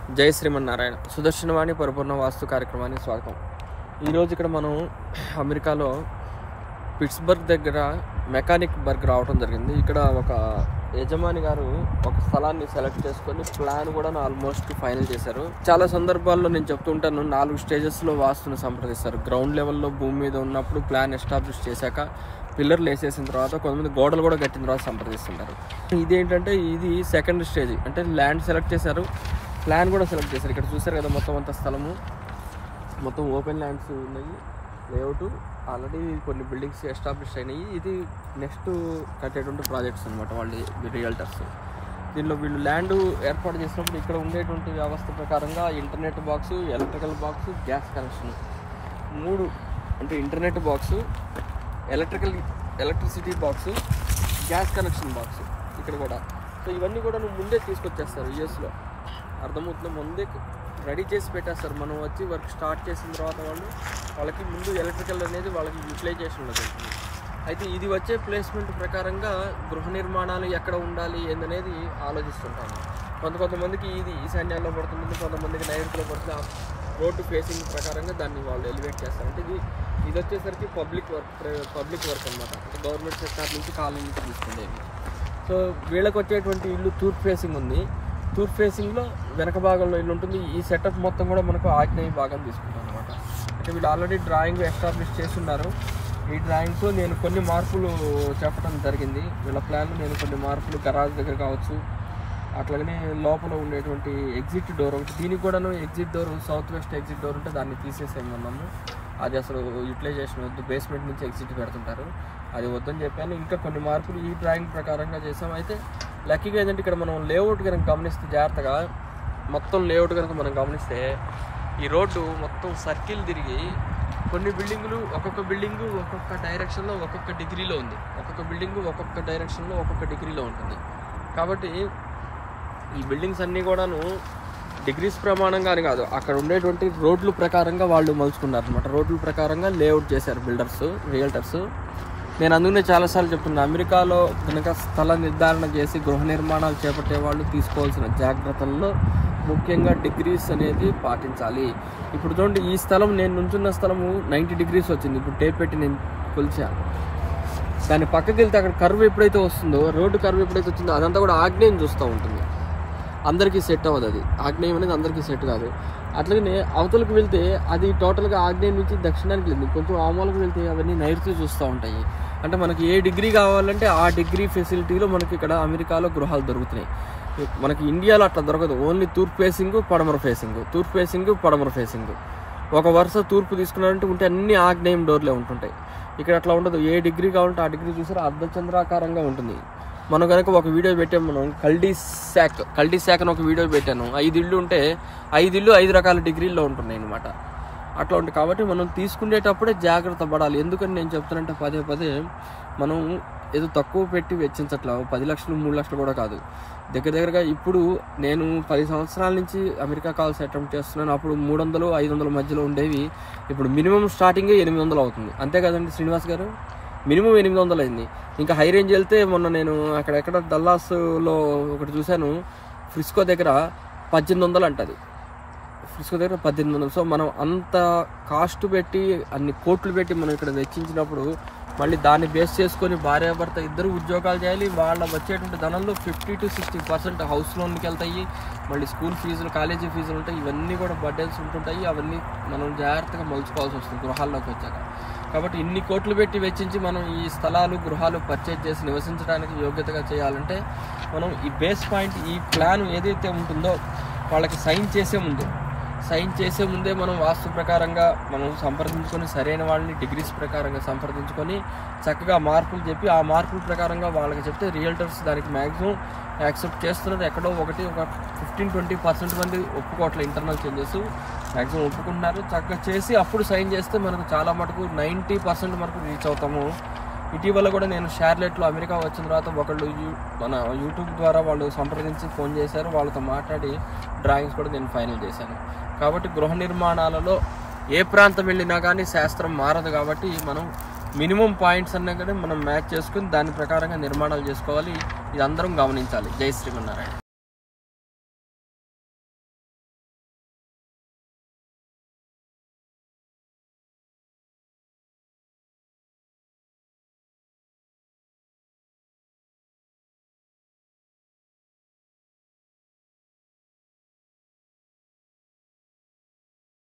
జై శ్రీమన్నారాయణ సుదర్శనవాణి పరిపూర్ణ వాస్తు కార్యక్రమానికి స్వాగతం ఈరోజు ఇక్కడ మనం అమెరికాలో పిట్స్బర్గ్ దగ్గర మెకానిక్ బర్గ్ రావడం జరిగింది ఇక్కడ ఒక యజమాని గారు ఒక స్థలాన్ని సెలెక్ట్ చేసుకొని ప్లాన్ కూడా ఆల్మోస్ట్ ఫైనల్ చేశారు చాలా సందర్భాల్లో నేను చెప్తుంటాను నాలుగు స్టేజెస్లో వాస్తుని సంప్రదిస్తారు గ్రౌండ్ లెవెల్లో భూమి మీద ఉన్నప్పుడు ప్లాన్ ఎస్టాబ్లిష్ చేశాక పిల్లర్లు వేసేసిన తర్వాత కొంతమంది గోడలు కూడా కట్టిన తర్వాత సంప్రదిస్తుంటారు ఇదేంటంటే ఇది సెకండ్ స్టేజ్ అంటే ల్యాండ్ సెలెక్ట్ చేశారు ప్లాన్ కూడా సెలెక్ట్ చేశారు ఇక్కడ చూసారు కదా మొత్తం అంత స్థలము మొత్తం ఓపెన్ ల్యాండ్స్ ఉన్నాయి లేఅవుట్ ఆల్రెడీ కొన్ని బిల్డింగ్స్ ఎస్టాబ్లిష్ అయినాయి ఇది నెక్స్ట్ కట్టేటువంటి ప్రాజెక్ట్స్ అనమాట వాళ్ళు రియల్టర్స్ దీనిలో వీళ్ళు ల్యాండ్ ఏర్పాటు చేసినప్పుడు ఇక్కడ ఉండేటువంటి వ్యవస్థ ప్రకారంగా internet box electrical box gas connection మూడు అంటే internet box electrical electricity box gas connection box ఇక్కడ కూడా సో ఇవన్నీ కూడా నువ్వు ముందే తీసుకొచ్చేస్తారు యూఎస్లో అర్థమవుతుంది ముందే రెడీ చేసి పెట్టేస్తారు మనం వచ్చి వర్క్ స్టార్ట్ చేసిన తర్వాత వాళ్ళు వాళ్ళకి ముందు ఎలక్ట్రికల్ అనేది వాళ్ళకి యూటిలైజేషన్లో ఉంటుంది అయితే ఇది వచ్చే ప్లేస్మెంట్ ప్రకారంగా గృహ నిర్మాణాలు ఎక్కడ ఉండాలి ఏందనేది ఆలోచిస్తుంటాను కొంత కొంతమందికి ఇది ఈశాన్యాల్లో పడుతుంది కొంతమందికి నైరుతిలో పడుతుంది ఆ రోడ్డు ఫేసింగ్ ప్రకారంగా దాన్ని వాళ్ళు ఎలివేట్ చేస్తారు అంటే ఇది ఇది వచ్చేసరికి పబ్లిక్ వర్క్ పబ్లిక్ వర్క్ అనమాట అంటే గవర్నమెంట్ సెక్టార్ నుంచి కాలనీ నుంచి తీసుకునేది సో వీళ్ళకి వచ్చేటువంటి ఇల్లు తూర్పు ఫేసింగ్ ఉంది తూర్పు ఫేసింగ్లో వెనక భాగంలో ఇల్లు ఉంటుంది ఈ సెటప్ మొత్తం కూడా మనకు ఆగ్నేయ భాగం తీసుకుంటాం అనమాట అంటే వీళ్ళు ఆల్రెడీ డ్రాయింగ్ ఎస్టాబ్లిష్ చేస్తున్నారు ఈ డ్రాయింగ్స్లో నేను కొన్ని మార్పులు చెప్పడం జరిగింది వీళ్ళ ప్లాన్లో నేను కొన్ని మార్పులు గరాజ్ దగ్గర కావచ్చు అట్లాగనే లోపల ఉండేటువంటి ఎగ్జిట్ డోర్ ఒకటి దీనికి కూడాను exit door south west exit door ఉంటే దాన్ని తీసేసేయమన్నాము అది అసలు యూటిలైజేషన్ వద్దు బేస్మెంట్ నుంచి ఎగ్జిట్ పెడుతుంటారు అది వద్దని చెప్పాను ఇంకా కొన్ని మార్పులు ఈ డ్రాయింగ్ ప్రకారంగా చేసాం అయితే లక్కీగా ఏంటంటే ఇక్కడ మనం లేఅవుట్ కనుక గమనిస్తే జాగ్రత్తగా మొత్తం లేఅవుట్ కనుక మనం గమనిస్తే ఈ రోడ్డు మొత్తం సర్కిల్ తిరిగి కొన్ని బిల్డింగులు ఒక్కొక్క బిల్డింగు ఒక్కొక్క డైరెక్షన్లో ఒక్కొక్క డిగ్రీలో ఉంది ఒక్కొక్క బిల్డింగు ఒక్కొక్క డైరెక్షన్లో ఒక్కొక్క డిగ్రీలో ఉంటుంది కాబట్టి ఈ బిల్డింగ్స్ అన్నీ కూడాను డిగ్రీస్ ప్రమాణంగానే కాదు అక్కడ ఉండేటువంటి రోడ్లు ప్రకారంగా వాళ్ళు మలుచుకున్నారు అనమాట రోడ్ల ప్రకారంగా లేఅవుట్ చేశారు బిల్డర్స్ రియల్టర్స్ నేను అందుకనే చాలాసార్లు చెప్తున్నా అమెరికాలో కనుక స్థల నిర్ధారణ చేసి గృహ నిర్మాణాలు చేపట్టే వాళ్ళు తీసుకోవాల్సిన జాగ్రత్తల్లో ముఖ్యంగా డిగ్రీస్ అనేది పాటించాలి ఇప్పుడు చూడండి ఈ స్థలం నేను నుంచున్న స్థలము నైంటీ డిగ్రీస్ వచ్చింది ఇప్పుడు టేప్ పెట్టి నేను కొలిచాను దాని పక్కకి వెళ్తే అక్కడ కర్వ్ ఎప్పుడైతే వస్తుందో రోడ్డు కర్వ్ ఎప్పుడైతే వచ్చిందో అదంతా కూడా ఆగ్నేయం చూస్తూ ఉంటుంది అందరికీ సెట్ అవ్వదు అది ఆగ్నేయం అనేది అందరికీ సెట్ కాదు అట్లాగనే అవతలకు వెళ్తే అది టోటల్గా ఆగ్నేయం నుంచి దక్షిణానికి వెళ్ళింది కొంచెం ఆమూలకు వెళ్తే అవన్నీ నైరుతి చూస్తూ ఉంటాయి అంటే మనకి ఏ డిగ్రీ కావాలంటే ఆ డిగ్రీ ఫెసిలిటీలో మనకి ఇక్కడ అమెరికాలో గృహాలు దొరుకుతున్నాయి మనకి ఇండియాలో అట్లా దొరకదు ఓన్లీ తూర్పు ఫేసింగ్ పడమర ఫేసింగ్ తూర్పు ఫేసింగ్ పడమర ఫేసింగ్ ఒక వరుస తూర్పు తీసుకున్నారంటే ఉంటే అన్ని ఆగ్నేయం డోర్లే ఉంటుంటాయి ఇక్కడ అట్లా ఉండదు ఏ డిగ్రీ కావాలంటే ఆ డిగ్రీ చూసారా అర్ధచంద్రాకారంగా ఉంటుంది మనం కనుక ఒక వీడియో పెట్టాం మనం కల్డీ శాక్ కల్డీ శాక్ అని ఒక వీడియో పెట్టాను ఐదు ఇళ్ళు ఉంటే ఐదు ఇళ్ళు ఐదు రకాల డిగ్రీల్లో ఉంటున్నాయి అనమాట అట్లా ఉంటుంది కాబట్టి మనం తీసుకునేటప్పుడే జాగ్రత్త పడాలి ఎందుకని నేను చెప్తానంటే పదే పదే మనం ఏదో తక్కువ పెట్టి వెచ్చించట్లా పది లక్షలు మూడు లక్షలు కూడా కాదు దగ్గర దగ్గరగా ఇప్పుడు నేను పది సంవత్సరాల నుంచి అమెరికా కాల్స్ అటెంప్ట్ చేస్తున్నాను అప్పుడు మూడు వందలు ఐదు వందల మధ్యలో ఉండేవి ఇప్పుడు మినిమం స్టార్టింగే ఎనిమిది వందలు అవుతుంది అంతే కదండి శ్రీనివాస్ గారు మినిమం ఎనిమిది వందలు అయింది ఇంకా హై రేంజ్ వెళ్తే మొన్న నేను అక్కడెక్కడ డల్లాస్లో ఒకటి చూశాను ఫ్రిస్కో దగ్గర పద్దెనిమిది వందలు అంటది ఫ్రిస్కో దగ్గర పద్దెనిమిది వందలు సో మనం అంత కాస్ట్ పెట్టి అన్ని కోట్లు పెట్టి మనం ఇక్కడ వెచ్చించినప్పుడు మళ్ళీ దాన్ని బేస్ చేసుకొని భార్యాభర్త ఇద్దరు ఉద్యోగాలు చేయాలి వాళ్ళ వచ్చేటువంటి ధనంలో fifty to sixty percent house లోన్కి వెళ్తాయి మళ్ళీ స్కూల్ ఫీజులు కాలేజీ ఫీజులు ఉంటాయి ఇవన్నీ కూడా బర్డెన్స్ ఉంటుంటాయి అవన్నీ మనం జాగ్రత్తగా మలుచుకోవాల్సి వస్తుంది గృహాల్లోకి వచ్చాక కాబట్టి ఇన్ని కోట్లు పెట్టి వెచ్చించి మనం ఈ స్థలాలు గృహాలు పర్చేజ్ చేసి నివసించడానికి యోగ్యతగా చేయాలంటే మనం ఈ బేస్ పాయింట్ ఈ ప్లాన్ ఏదైతే ఉంటుందో వాళ్ళకి సైన్ చేసే ముందు సైన్ చేసే ముందే మనం వాస్తు ప్రకారంగా మనం సంప్రదించుకొని సరైన వాళ్ళని డిగ్రీస్ ప్రకారంగా సంప్రదించుకొని చక్కగా మార్పులు చెప్పి ఆ మార్పుల ప్రకారంగా వాళ్ళకి చెప్తే రియల్టర్స్ దానికి మ్యాక్సిమం యాక్సెప్ట్ చేస్తున్నారు ఎక్కడో ఒకటి ఒక ఫిఫ్టీన్ ట్వంటీ పర్సెంట్ మంది ఒప్పుకోవట్లే ఇంటర్నల్ చేంజెస్ మ్యాక్సిమం ఒప్పుకుంటున్నారు చక్కగా చేసి అప్పుడు సైన్ చేస్తే మనకు చాలా మటుకు నైంటీ పర్సెంట్ మనకు రీచ్ అవుతాము ఇటీవల కూడా నేను షార్లెట్లో అమెరికా వచ్చిన తర్వాత ఒకళ్ళు యూ మన యూట్యూబ్ ద్వారా వాళ్ళు సంప్రదించి ఫోన్ చేశారు వాళ్ళతో మాట్లాడి డ్రాయింగ్స్ కూడా నేను ఫైనల్ చేశాను కాబట్టి గృహ నిర్మాణాలలో ఏ ప్రాంతం వెళ్ళినా కానీ శాస్త్రం మారదు కాబట్టి మనం మినిమం పాయింట్స్ అన్నా కానీ మనం మ్యాచ్ చేసుకుని దాని ప్రకారంగా నిర్మాణాలు చేసుకోవాలి ఇది అందరం గమనించాలి జై శ్రీమన్నారాయణ